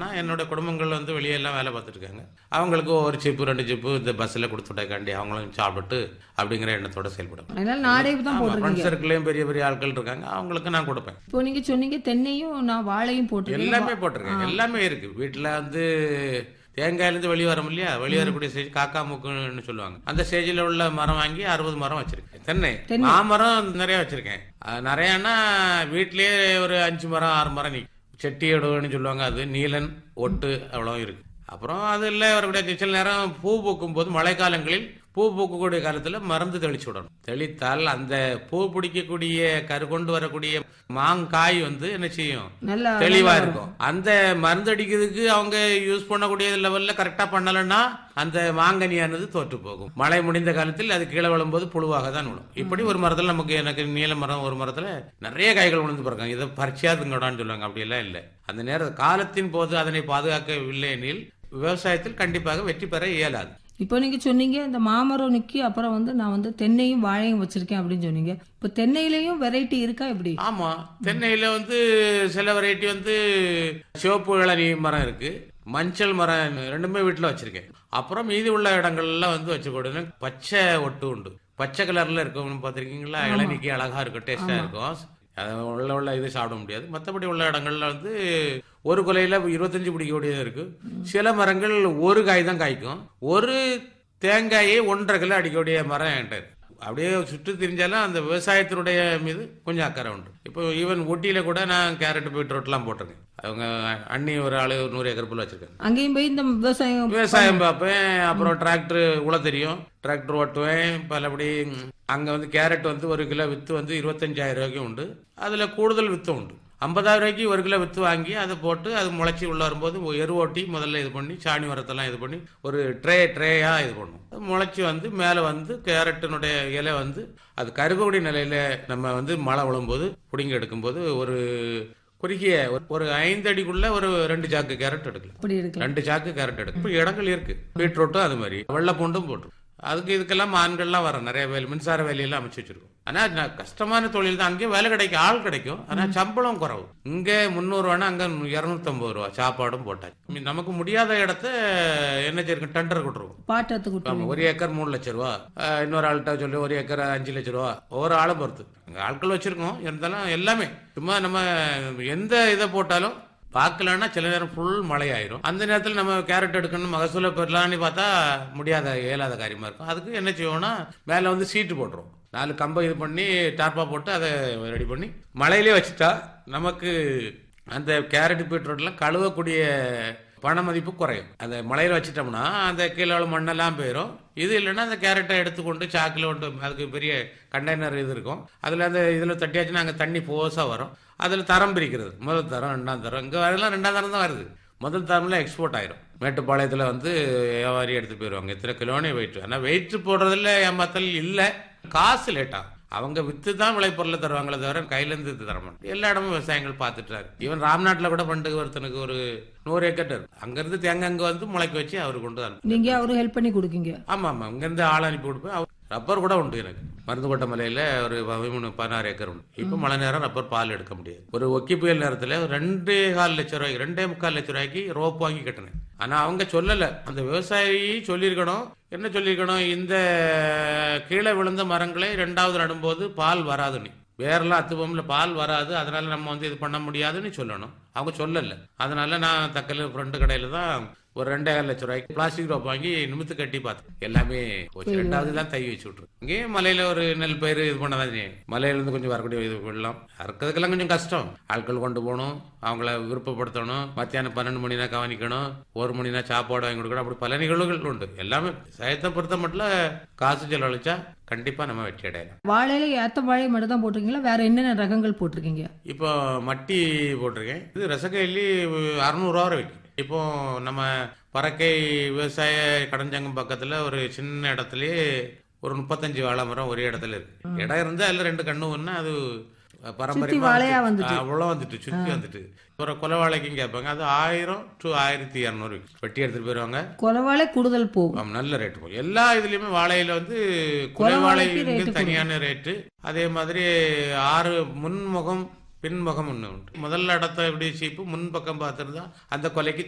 என்னன்னா என்னோட குடும்பங்கள் வந்து வெளியே எல்லாம் வேலை பார்த்துட்டு இருக்காங்க அவங்களுக்கு ஒரு சிப்பு ரெண்டு சிப்பு இந்த பஸ்ஸில் கொடுத்துட்டாக்காண்டி அவங்களும் சாப்பிட்டு அப்படிங்கிற எண்ணத்தோட செயல்படும் அதனால நாடே தான் போட்டிருக்கீங்க ஃப்ரெண்ட் சர்க்கிளையும் பெரிய பெரிய ஆட்கள் இருக்காங்க அவங்களுக்கு நான் கொடுப்பேன் இப்போ நீங்க சொன்னீங்க தென்னையும் நான் வாழையும் போட்டிருக்கேன் எல்லாமே போட்டிருக்கேன் எல்லாமே இருக்கு வீட்டில் வந்து தேங்காயிலேருந்து வெளியே வரோம் இல்லையா வெளியே வரக்கூடிய ஸ்டேஜ் காக்கா மூக்குன்னு சொல்லுவாங்க அந்த ஸ்டேஜில் உள்ள மரம் வாங்கி அறுபது மரம் வச்சிருக்கேன் தென்னை மாமரம் நிறைய வச்சிருக்கேன் அது நிறையன்னா வீட்லயே ஒரு அஞ்சு மரம் ஆறு மரம் நீ செட்டியோடுன்னு சொல்லுவாங்க அது நீலன் ஒட்டு அவ்வளோ இருக்கு அப்புறம் அது இல்லை வரக்கூடிய சில நேரம் பூ பூக்கும் போது மழைக்காலங்களில் பூ பூக்கக்கூடிய காலத்துல மருந்து தெளிச்சு விடணும் தெளித்தால் அந்த பூ பிடிக்கக்கூடிய கரு கொண்டு வரக்கூடிய மாங்காய் வந்து என்ன செய்யும் நல்லா தெளிவா இருக்கும் அந்த மருந்து அடிக்கிறதுக்கு அவங்க யூஸ் பண்ணக்கூடிய லெவல்ல கரெக்டா பண்ணலன்னா அந்த மாங்கனியானது தோற்று போகும் மழை முடிந்த காலத்தில் அது கீழே விழும்போது புழுவாக தான் விழும் இப்படி ஒரு மரத்துல நமக்கு எனக்கு நீல மரம் ஒரு மரத்துல நிறைய காய்கள் விழுந்து பிறக்கும் இதை பறிச்சியாதுங்கடான்னு சொல்லுவாங்க அப்படியெல்லாம் இல்லை அந்த நேர காலத்தின் போது அதனை பாதுகாக்கவில்லை எனில் விவசாயத்தில் கண்டிப்பாக வெற்றி பெற இயலாது இப்போ நீங்க சொன்னீங்க இந்த மாமரம் நிக்கி அப்புறம் வந்து நான் வந்து தென்னையும் வாழையும் வச்சிருக்கேன் அப்படின்னு சொன்னீங்க இப்போ தென்னையிலையும் வெரைட்டி இருக்கா எப்படி ஆமா தென்னையில வந்து சில வெரைட்டி வந்து சிவப்பு இளநீ மரம் இருக்கு மஞ்சள் மரம் ரெண்டுமே வீட்டுல வச்சிருக்கேன் அப்புறம் மீதி உள்ள இடங்கள்ல வந்து வச்சு கொடுங்க பச்சை ஒட்டு உண்டு பச்சை கலர்ல இருக்கும் பார்த்திருக்கீங்களா இளநிக்கு அழகா இருக்கும் டேஸ்டா இருக்கும் அது உள்ள உள்ள இது சாப்பிட முடியாது மற்றபடி உள்ள இடங்கள்ல வந்து ஒரு கொலையில இருபத்தஞ்சு பிடிக்கக்கூடியது இருக்கு சில மரங்கள் ஒரு காய் தான் காய்க்கும் ஒரு தேங்காயை ஒன்றரை கிலோ அடிக்கக்கூடிய மரம் என்கிட்ட இருக்கு அப்படியே சுற்றி திரிஞ்சாலும் அந்த விவசாயத்தினுடைய மீது கொஞ்சம் அக்கறை உண்டு இப்போ ஈவன் ஊட்டியில கூட நான் கேரட் பீட்ரூட்லாம் போட்டிருக்கேன் அவங்க அண்ணி ஒரு ஆளு ஒரு நூறு ஏக்கர் புல் வச்சிருக்காங்க அங்கேயும் போய் இந்த விவசாயம் விவசாயம் பார்ப்பேன் அப்புறம் டிராக்டர் உழ தெரியும் டிராக்டர் ஓட்டுவேன் பலபடி ம், அங்க வந்து கேரட் வந்து ஒரு கிலோ வித்து வந்து இருபத்தஞ்சாயிரம் ரூபாய்க்கும் உண்டு அதுல கூடுதல் வித்தும் உண்டு ஐம்பதாயிரம் ரூபாய்க்கு ஒரு கிலோ வித்து வாங்கி அதை போட்டு அது முளைச்சி உள்ள வரும்போது எரு ஓட்டி முதல்ல இது பண்ணி சாணி உரத்தெல்லாம் இது பண்ணி ஒரு ட்ரே ட்ரேயா இது பண்ணும் அது முளைச்சி வந்து மேலே வந்து கேரட்டினுடைய இலை வந்து அது கருகக்கூடிய நிலையில நம்ம வந்து மழை விழும்போது பிடுங்கி எடுக்கும்போது ஒரு குறுகிய ஒரு- ஒரு ஐந்து அடிக்குள்ள ஒரு ரெண்டு சாக்கு கேரட் எடுக்கலாம் அப்படி இருக்கலாம் ரெண்டு சாக்கு கேரட் எடுக்கும் இப்போ இடங்கள் இருக்கு பீட்ரூட்டும் அது மாதிரி வெள்ளை பூண்டும் போட்டு அதுக்கு இதுக்கெல்லாம் ஆண்கள்லாம் வர நிறைய வேலை மின்சார வேலையெல்லாம் அமைச்சு வச்சிருக்கோம் ஆனா நான் கஷ்டமான தொழில் தான் அங்கேயும் வேலை கிடைக்கும் ஆள் கிடைக்கும் ஆனா சம்பளம் குறவு இங்க முந்நூறு ரூபானா அங்க இருநூத்தம்பது ரூபா சாப்பாடும் போட்டாச்சு மீ- நமக்கு முடியாத இடத்த என்ன செய்யிருக்கும் டெண்டர் கொடுத்துருவோம் பாட்டத்துக்கு விட்டு ஆமா ஒரு ஏக்கர் மூணு லட்சம் ரூபா அஹ், இன்னொரு ஆள்கிட்ட சொல்லி ஒரு ஏக்கர் அஞ்சு லட்சம் ரூபா ஒவ்வொரு ஆளை பொறுத்து அங்க ஆட்கள் வச்சிருக்கோம் இருந்தாலும் எல்லாமே சும்மா நம்ம எந்த இதை போட்டாலும் பார்க்கலன்னா சில நேரம் ஃபுல் மழை ஆயிரும் அந்த நேரத்தில் நம்ம கேரட் எடுக்கணும் மகசூலை பெறலான்னு பார்த்தா முடியாத இயலாத காரியமா இருக்கும் அதுக்கு என்ன செய்வோம்னா மேலே வந்து சீட்டு போட்டுரும் நாலு கம்பை இது பண்ணி டார்ப்பா போட்டு அதை ரெடி பண்ணி மழையிலே வச்சுட்டா நமக்கு அந்த கேரட் பீட்ரூட்லாம் கழுவக்கூடிய பண மதிப்பு குறையும் அந்த மலையில வச்சிட்டோம்னா அந்த கீழே உள்ள மண்ணெல்லாம் போயிடும் இது இல்லைன்னா அந்த கேரட்டை எடுத்துக்கொண்டு சாக்கில் கொண்டு அதுக்கு பெரிய கண்டெய்னர் இது இருக்கும் அதில் அந்த இதில் தட்டியாச்சுன்னா அங்கே தண்ணி போஸாக வரும் அதில் தரம் பிரிக்கிறது முதல் தரம் ரெண்டாம் தரம் இங்கே வரலாம் ரெண்டாம் தரம் தான் வருது முதல் தரம்ல எக்ஸ்போர்ட் ஆயிரும் மேட்டுப்பாளையத்தில் வந்து வியாபாரி எடுத்து போயிடுவாங்க இத்தனை கிலோனே வெயிட் ஆனால் வெயிட் போடுறதுல ஏமாத்தல் இல்லை காசு லேட் ஆகும் அவங்க வித்து தான் விளைபொருளை தருவாங்களே தவிர கையில இருந்து வித்து தர மாட்டாங்க எல்லா இடமும் விவசாயங்கள் பார்த்துட்டாரு ஈவன் ராம்நாட்டில் கூட பண்டு ஒருத்தனுக்கு ஒரு நூறு ஏக்கர் இருக்கு அங்கிருந்து தேங்காய் அங்க வந்து முளைக்க வச்சு அவர் கொண்டு வந்து நீங்க அவரு ஹெல்ப் பண்ணி கொடுக்கீங்க ஆமா ஆமா இங்கிருந்து ஆள் அனுப்பி கொடுப்பேன் அவர் ரப்பர் கூட உண்டு எனக்கு மருந்துக்கோட்டை மலையில ஒரு பதிமூணு பதினாறு ஏக்கர் உண்டு இப்போ மழை நேரம் ரப்பர் பால் எடுக்க முடியாது ஒரு ஒக்கி புயல் நேரத்துல ரெண்டே கால் லட்சம் ரூபாய்க்கு ரெண்டே முக்கால் லட்சம் ரூபாய்க்கு ரோப் வாங்கி கட்டினேன் ஆனா அவங்க சொல்லல அந்த விவசாயி சொல்லியிருக்கணும் என்ன சொல்லியிருக்கணும் இந்த கீழே விழுந்த மரங்களை ரெண்டாவது நடும்போது பால் வராதுன்னு வேறெல்லாம் அத்துவம்ல பால் வராது அதனால நம்ம வந்து இது பண்ண முடியாதுன்னு சொல்லணும் அவங்க சொல்லல அதனால நான் தக்கல ஃப்ரெண்டு கடையில தான் ஒரு ரெண்டே கால் லட்சம் ரூபாய்க்கு பிளாஸ்டிக் ரோப் வாங்கி நிமித்து கட்டி பார்த்தேன் எல்லாமே போச்சு ரெண்டாவது தான் தை வச்சு விட்டுரு இங்கேயும் மலையில ஒரு நெல் பயிர் இது பண்ணதான் செய்யும். மலையில இருந்து கொஞ்சம் வரக்கூடிய இது வெள்ளம் அறுக்கிறதுக்கெல்லாம் கொஞ்சம் கஷ்டம் ஆட்கள் கொண்டு போகணும் அவங்கள விருப்பப்படுத்தணும் மத்தியானம் பன்னெண்டு மணினா கவனிக்கணும் ஒரு மணினா சாப்பாடு வாங்கி கொடுக்கணும் அப்படி பல நிகழ்வுகள் உண்டு எல்லாமே விவசாயத்தை பொறுத்த மட்டும் காசு செலவழிச்சா கண்டிப்பா நம்ம வெற்றி அடையலாம் வாழையில ஏத்த வாழை மட்டும் தான் போட்டிருக்கீங்களா வேற என்னென்ன ரகங்கள் போட்டிருக்கீங்க இப்போ மட்டி போட்டிருக்கேன் இது ரசகைல்லி அறநூறுவா வரை விற்கும் இப்போ நம்ம பறக்கை விவசாய கடஞ்சங்கம் பக்கத்துல ஒரு சின்ன இடத்துலயே ஒரு முப்பத்தஞ்சு வாழை மரம் ஒரே இடத்துல இருக்கு இடம் இருந்தா அதுல ரெண்டு கண்ணு ஒண்ணு அது பரம்பரையா வாழையா வந்துட்டு. அவ்வளோ வந்துட்டு சுத்தி வந்துட்டு ஒரு கொலை வாழைக்கும் கேட்பாங்க அது ஆயிரம் டு ஆயிரத்தி இரநூறு வெட்டி எடுத்துட்டு போயிருவாங்க கொலவாழை கூடுதல் போகும் ஆமா, நல்ல ரேட் போகும் எல்லா இதுலயுமே வாழையில வந்து குலை வாழைக்கு வாழைக்கு rate தனியான ரேட்டு அதே மாதிரி ஆறு முன்முகம் பின்முகம் ஒன்று உண்டு முதல்ல இடத்த எப்படி சீப்பு முன்பக்கம் பார்த்துருந்தா அந்த கொலைக்கு